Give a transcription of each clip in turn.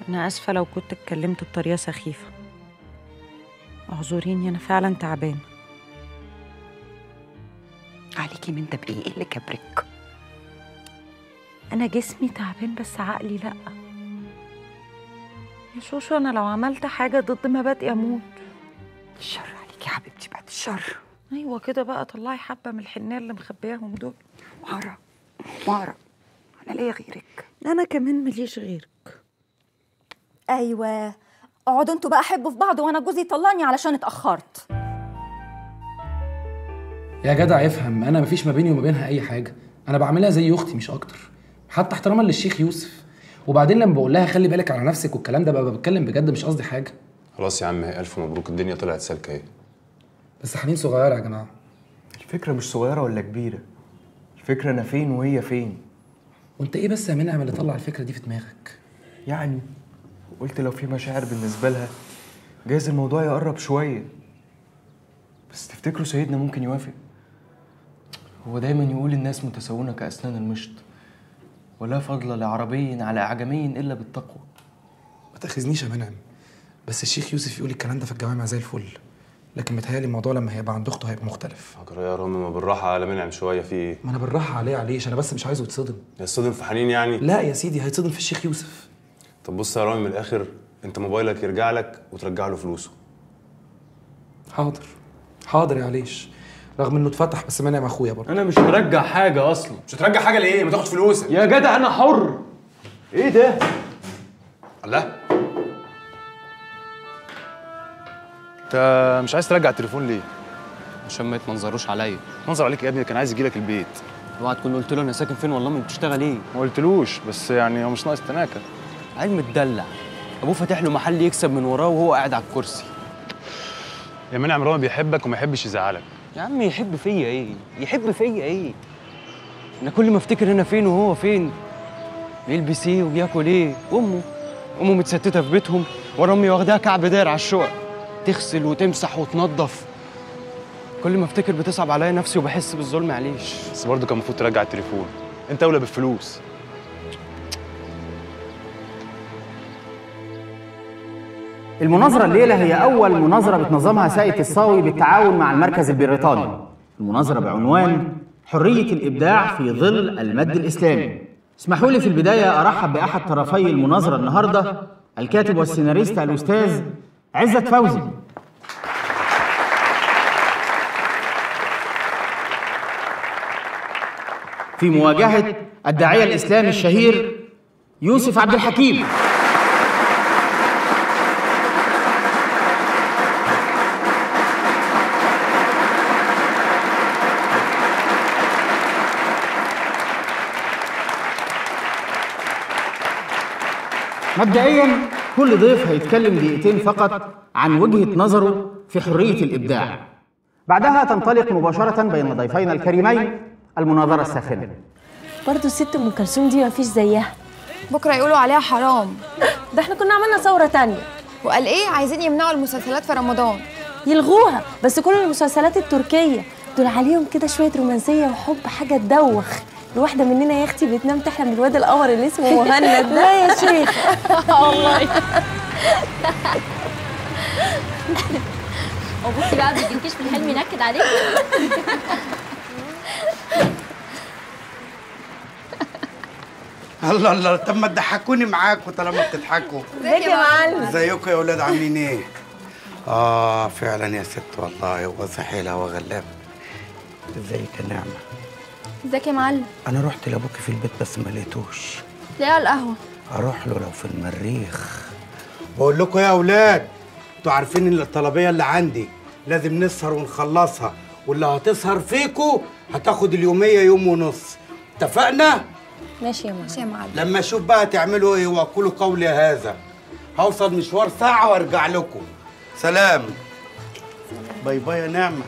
أنا آسفة لو كنت اتكلمت بطريقة سخيفة اعذريني أنا فعلا تعبانة عليكي من ده بايه إيه اللي كبرك أنا جسمي تعبان بس عقلي لأ يا شوشو أنا لو عملت حاجة ضد مبادئي أموت الشر عليكي يا حبيبتي بعد الشر أيوة كده بقى طلعي حبة من الحنية اللي مخبياهم دول مارا مارا انا ليا غيرك أنا كمان مليش غيرك ايوه اقعدوا انتوا بقى حبوا في بعض وانا جوزي طلعني علشان اتاخرت يا جدع افهم انا مفيش ما بيني وما بينها اي حاجه انا بعملها زي اختي مش اكتر حتى احتراما للشيخ يوسف وبعدين لما بقول لها خلي بالك على نفسك والكلام ده ببقى بتكلم بجد مش قصدي حاجه خلاص يا عم الف مبروك الدنيا طلعت سالكه اهي بس حنين صغيره يا جماعه الفكرة مش صغيرة ولا كبيرة الفكرة أنا فين وهي فين وانت ايه بس يا منعم اللي طلع الفكره دي في دماغك يعني قلت لو في مشاعر بالنسبة لها جايز الموضوع يقرب شوية بس تفتكروا سيدنا ممكن يوافق هو دايما يقول الناس متساوون كأسنان المشط ولا فضل لعربي على أعجمي إلا بالتقوى ما تاخذنيش يا منعم بس الشيخ يوسف يقول الكلام ده في الجوامع زي الفل لكن متهيألي الموضوع لما هيبقى عند اخته هيبقى مختلف فكر يا رامي ما بالراحه على منعم شويه في ايه ما انا بالراحه عليه عليش انا بس مش عايزه يتصدم يصطدم في حنين يعني لا يا سيدي هيتصدم في الشيخ يوسف طب بص يا رامي من الاخر انت موبايلك يرجع لك وترجع له فلوسه حاضر حاضر يا عليش رغم انه اتفتح بس منعم اخويا برضه أنا مش هرجع حاجة أصلا مش هترجع حاجه ليه ما تاخد فلوسك يا جدع أنا حر إيه ده؟ الله انت مش عايز ترجع التليفون ليه عشان ما يتمنظروش عليا منظر عليك يا ابني كان عايز يجيلك البيت اوعى تكون قلت له انا ساكن فين والله ما بتشتغل ايه ما قلتلوش بس يعني هو مش ناقص تناكه عيل متدلع ابوه فاتح له محل يكسب من وراه وهو قاعد على الكرسي يا منعم رامي بيحبك وما يحبش يزعلك يا عم يحب فيا ايه يحب فيا ايه انا كل ما افتكر انا فين وهو فين بيلبس ايه وبياكل ايه امه امه متستته في بيتهم ورا امي واخداها كعب داير على الشقق تغسل وتمسح وتنظف كل ما افتكر بتصعب عليا نفسي وبحس بالظلم معليش بس برضه كان المفروض ترجع التليفون انت اولى بالفلوس المناظرة الليلة هي أول مناظرة بتنظمها ساقية الصاوي بالتعاون مع المركز البريطاني المناظرة بعنوان حرية الإبداع في ظل المد الإسلامي اسمحوا لي في البداية أرحب بأحد طرفي المناظرة النهاردة الكاتب والسيناريست الأستاذ عزت فوزي في مواجهة الداعية الإسلامي الشهير يوسف عبد الحكيم مبدئيا كل ضيف هيتكلم دقيقتين فقط عن وجهة نظره في حرية الإبداع بعدها تنطلق مباشرة بين ضيفينا الكريمين المناظرة الساخنة برضه الست ام كلثوم دي مفيش زيها بكره يقولوا عليها حرام ده احنا كنا عملنا ثوره تانية وقال ايه عايزين يمنعوا المسلسلات في رمضان يلغوها بس كل المسلسلات التركيه دول عليهم كده شويه رومانسيه وحب حاجه تدوخ الواحده مننا يا اختي بتنام تحلم بالواد القمر اللي اسمه مهند ده لا يا شيخ والله ابوكي بقى ما بيجيلكيش في الحلم ينكد عليك الله الله طب ما تضحكوني معاكم طالما بتضحكوا ازيك يا معلم ازيكم يا اولاد عاملين ايه؟ اه فعلا يا ست والله هو سحيلة وغلاب ازيك يا نعمة ازيك يا معلم انا رحت لابوكي في البيت بس ما لقيتوش تلاقيها على القهوه اروح له لو في المريخ بقول لكم يا اولاد انتوا عارفين ان الطلبيه اللي عندي لازم نسهر ونخلصها واللي هتسهر فيكو هتاخد اليوميه يوم ونص اتفقنا ماشي يا معلم ماشي يا معلم لما اشوف بقى تعملوا ايه واقولوا قولي هذا هوصل مشوار ساعه وارجع لكم سلام باي باي يا نعمه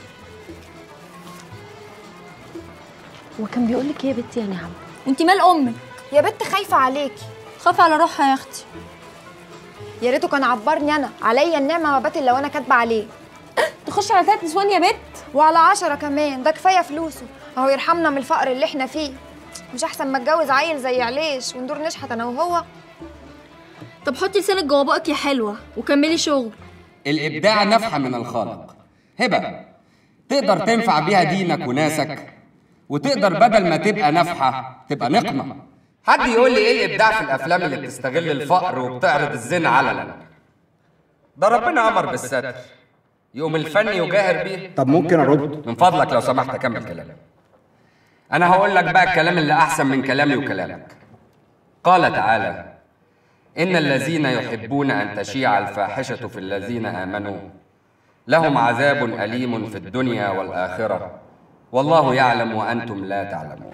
هو كان بيقول لك ايه يا بنتي يا نعم انت مال امك يا بنت خايفه عليكي خاف على روحها يا اختي يا ريته كان عبرني انا عليا النعمه ما بات الا وانا كاتبه عليه تخش على ثلاث نسوان يا بت وعلى عشرة كمان ده كفايه فلوسه اهو يرحمنا من الفقر اللي احنا فيه مش احسن ما اتجوز عيل زي عليش وندور نشحت انا وهو طب حطي لسانك جوا بقك يا حلوه وكملي شغل الإبداع نفحة من الخالق هبة تقدر تنفع بيها دينك وناسك وتقدر بدل ما تبقى نفحة تبقى نقمة حد يقول لي ايه الإبداع في الأفلام اللي بتستغل الفقر وبتعرض الزنا علنا ده ربنا أمر بالستر يقوم الفن يجاهر بيه طب ممكن ارد من فضلك لو سمحت أكمل كلامي أنا هقول لك بقى الكلام اللي أحسن من كلامي وكلامك قال تعالى إن الذين يحبون أن تشيع الفاحشة في الذين آمنوا لهم عذاب أليم في الدنيا والآخرة والله يعلم وأنتم لا تعلمون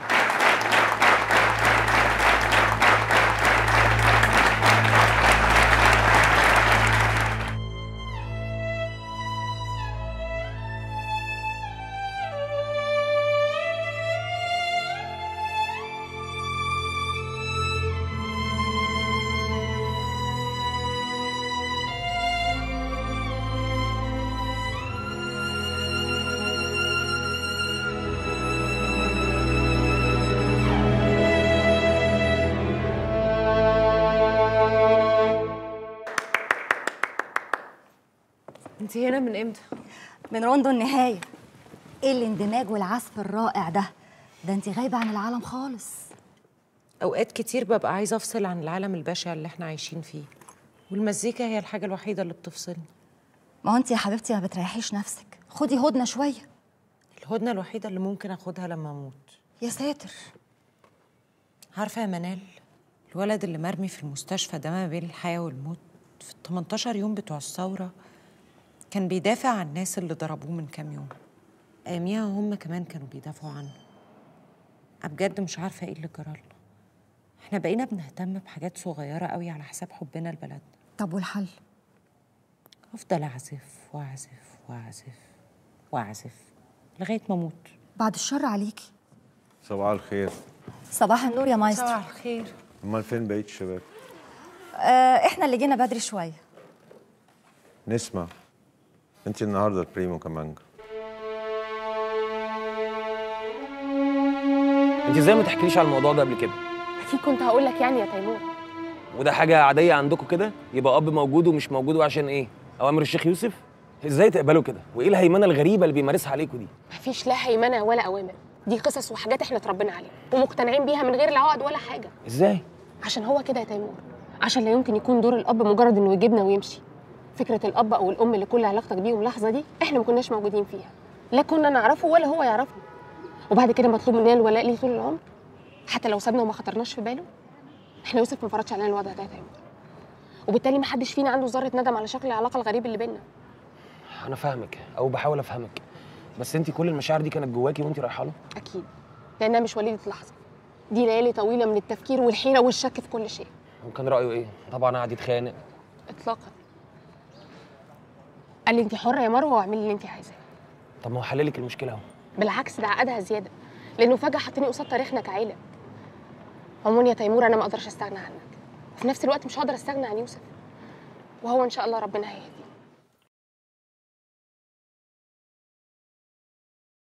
انت هنا من امتى؟ من روندو النهاية ايه الاندماج والعزف الرائع ده ده انت غايبة عن العالم خالص اوقات كتير ببقى عايزه افصل عن العالم البشع اللي احنا عايشين فيه والمزيكا هي الحاجه الوحيده اللي بتفصلني ما هو انت يا حبيبتي ما بتريحيش نفسك خدي هدنة شوية الهدنه الوحيده اللي ممكن اخدها لما اموت يا ساتر عارفه يا منال الولد اللي مرمي في المستشفى ده ما بين الحياه والموت في ال 18 يوم بتوع الثوره كان بيدافع عن الناس اللي ضربوه من كام يوم اياميها هم كمان كانوا بيدافعوا عنه أنا بجد مش عارفه ايه اللي جرالنا احنا بقينا بنهتم بحاجات صغيره قوي على حساب حبنا لبلدنا طب والحل افضل اعزف واعزف واعزف واعزف لغايه ما اموت بعد الشر عليكي صباح الخير صباح النور يا مايسترو صباح الخير امال فين بقيه الشباب آه احنا اللي جينا بدري شوية نسمع انت النهارده البريمو كمانجا انت ازاي ما تحكيليش على الموضوع ده قبل كده اكيد كنت هقول لك يعني يا تيمور وده حاجه عاديه عندكم كده يبقى اب موجود ومش موجود وعشان ايه اوامر الشيخ يوسف ازاي تقبلوا كده وايه الهيمنه الغريبه اللي بيمارسها عليكم دي مفيش لا هيمنه ولا اوامر دي قصص وحاجات احنا اتربينا عليها ومقتنعين بيها من غير لا عقد ولا حاجه ازاي عشان هو كده يا تيمور عشان لا يمكن يكون دور الاب مجرد انه يجيبنا ويمشي فكره الاب او الام اللي كل علاقتك بيهم لحظه دي احنا ما كناش موجودين فيها لا كنا نعرفه ولا هو يعرفنا وبعد كده مطلوب مننا الولاء ليه طول العمر حتى لو سابنا وما خطرناش في باله احنا يوسف ما فرضش علينا الوضع ده يا تيمور وبالتالي ما حدش فينا عنده ذره ندم على شكل العلاقه الغريب اللي بينا انا فاهمك او بحاول افهمك بس انت كل المشاعر دي كانت جواكي وانت رايحه له اكيد لانها مش وليده لحظه دي ليالي طويله من التفكير والحيره والشك في كل شيء وكان رايه ايه طبعا قعد يتخانق اطلاقا قال لي انت حره يا مروه واعملي اللي انت عايزاه طب ما هو حللك المشكله اهو بالعكس ده عقدها زياده لانه فجاه حطني قصاد تاريخنا كعيله عموما يا تيمور انا ما اقدرش استغنى عنك وفي نفس الوقت مش هقدر استغنى عن يوسف وهو ان شاء الله ربنا هيهديه